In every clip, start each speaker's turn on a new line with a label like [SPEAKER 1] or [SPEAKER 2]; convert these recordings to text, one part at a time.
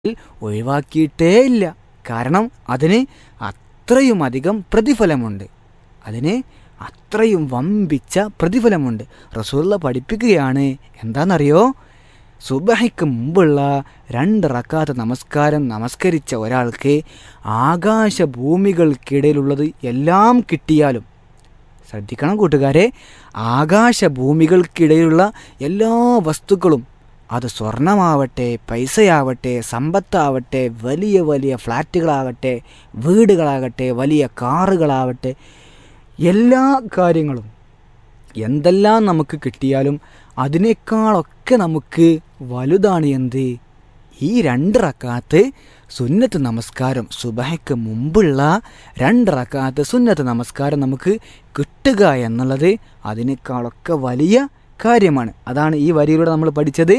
[SPEAKER 1] ഒഴിവാക്കിയിട്ടേ ഇല്ല കാരണം അതിന് അത്രയും അധികം പ്രതിഫലമുണ്ട് അതിന് അത്രയും വമ്പിച്ച പ്രതിഫലമുണ്ട് റസൂള്ള പഠിപ്പിക്കുകയാണ് എന്താണെന്നറിയോ സുബഹയ്ക്ക് മുമ്പുള്ള രണ്ട് റക്കാത്ത നമസ്കാരം നമസ്കരിച്ച ഒരാൾക്ക് ആകാശഭൂമികൾക്കിടയിലുള്ളത് എല്ലാം കിട്ടിയാലും ശ്രദ്ധിക്കണം കൂട്ടുകാരെ ആകാശഭൂമികൾക്കിടയിലുള്ള എല്ലാ വസ്തുക്കളും അത് സ്വർണമാവട്ടെ പൈസയാവട്ടെ സമ്പത്താവട്ടെ വലിയ വലിയ ഫ്ലാറ്റുകളാകട്ടെ വീടുകളാകട്ടെ വലിയ കാറുകളാവട്ടെ എല്ലാ കാര്യങ്ങളും എന്തെല്ലാം നമുക്ക് കിട്ടിയാലും അതിനേക്കാളൊക്കെ നമുക്ക് വലുതാണ് എന്ത് ഈ രണ്ട് റക്കാത്ത് സുന്നത്ത് നമസ്കാരം സുബഹയ്ക്ക് മുമ്പുള്ള രണ്ട് റക്കാത്ത് സുന്നത്ത് നമസ്കാരം നമുക്ക് കിട്ടുക എന്നുള്ളത് അതിനേക്കാളൊക്കെ വലിയ കാര്യമാണ് അതാണ് ഈ വരിയിലൂടെ നമ്മൾ പഠിച്ചത്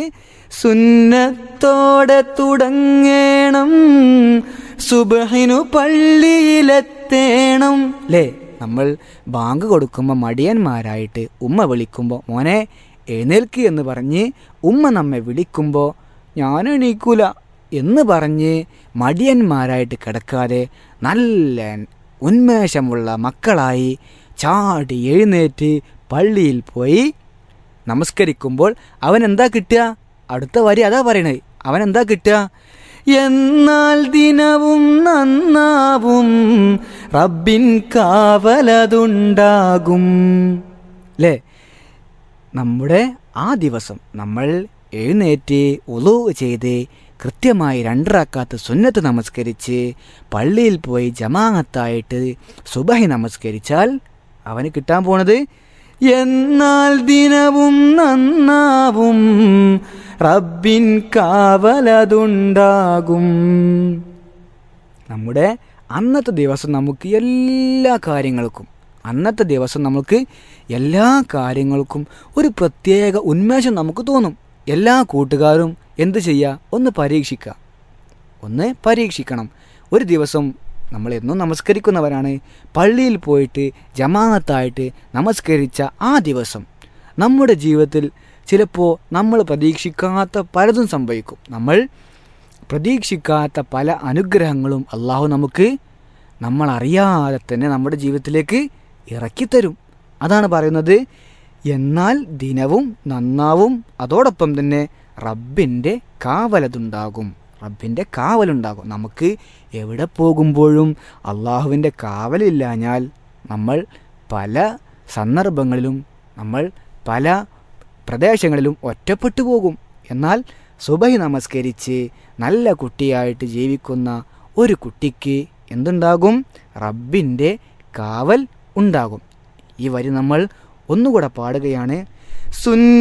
[SPEAKER 1] സുന്നത്തോടെ തുടങ്ങേണം സുബഹിനു പള്ളിയിലെത്തേണം അല്ലേ നമ്മൾ ബാങ്ക് കൊടുക്കുമ്പോൾ മടിയന്മാരായിട്ട് ഉമ്മ വിളിക്കുമ്പോൾ മോനെ എഴുന്നേൽക്ക് എന്ന് പറഞ്ഞ് ഉമ്മ നമ്മെ വിളിക്കുമ്പോൾ ഞാൻ എണീക്കൂല എന്ന് പറഞ്ഞ് മടിയന്മാരായിട്ട് കിടക്കാതെ നല്ല ഉന്മേഷമുള്ള മക്കളായി ചാടി എഴുന്നേറ്റ് പള്ളിയിൽ പോയി നമസ്കരിക്കുമ്പോൾ അവൻ എന്താ കിട്ടുക അടുത്ത വരി അതാ പറയണത് അവൻ എന്താ കിട്ടുക എന്നാൽ ദിനവും നന്നാവും റബ്ബിൻ കാവലതുണ്ടാകും അല്ലേ നമ്മുടെ ആ ദിവസം നമ്മൾ എഴുന്നേറ്റ് ഉളു ചെയ്ത് കൃത്യമായി രണ്ടറാക്കാത്ത സുന്നത്ത് നമസ്കരിച്ച് പള്ളിയിൽ പോയി ജമാഅത്തായിട്ട് സുബഹി നമസ്കരിച്ചാൽ അവന് കിട്ടാൻ പോണത് എന്നാൽ ദിനവും നന്നാവും റബ്ബിൻ കാവലതുണ്ടാകും നമ്മുടെ അന്നത്തെ ദിവസം നമുക്ക് എല്ലാ കാര്യങ്ങൾക്കും അന്നത്തെ ദിവസം നമുക്ക് എല്ലാ കാര്യങ്ങൾക്കും ഒരു പ്രത്യേക ഉന്മേഷം നമുക്ക് തോന്നും എല്ലാ കൂട്ടുകാരും എന്ത് ചെയ്യുക ഒന്ന് പരീക്ഷിക്കുക ഒന്ന് പരീക്ഷിക്കണം ഒരു ദിവസം നമ്മൾ എന്നും നമസ്കരിക്കുന്നവരാണ് പള്ളിയിൽ പോയിട്ട് ജമാഅത്തായിട്ട് നമസ്കരിച്ച ആ ദിവസം നമ്മുടെ ജീവിതത്തിൽ ചിലപ്പോൾ നമ്മൾ പ്രതീക്ഷിക്കാത്ത പലതും സംഭവിക്കും നമ്മൾ പ്രതീക്ഷിക്കാത്ത പല അനുഗ്രഹങ്ങളും അള്ളാഹു നമുക്ക് നമ്മൾ അറിയാതെ തന്നെ നമ്മുടെ ജീവിതത്തിലേക്ക് ഇറക്കിത്തരും അതാണ് പറയുന്നത് എന്നാൽ ദിനവും നന്നാവും അതോടൊപ്പം തന്നെ റബ്ബിൻ്റെ കാവലതുണ്ടാകും റബ്ബിൻ്റെ കാവലുണ്ടാകും നമുക്ക് എവിടെ പോകുമ്പോഴും അള്ളാഹുവിൻ്റെ കാവലില്ലാഞ്ഞാൽ നമ്മൾ പല സന്ദർഭങ്ങളിലും നമ്മൾ പല പ്രദേശങ്ങളിലും ഒറ്റപ്പെട്ടു പോകും എന്നാൽ സുബഹി നമസ്കരിച്ച് നല്ല കുട്ടിയായിട്ട് ജീവിക്കുന്ന ഒരു കുട്ടിക്ക് എന്തുണ്ടാകും റബ്ബിൻ്റെ കാവൽ ഉണ്ടാകും ഈ വരി നമ്മൾ ഒന്നുകൂടെ പാടുകയാണ് സുന്ന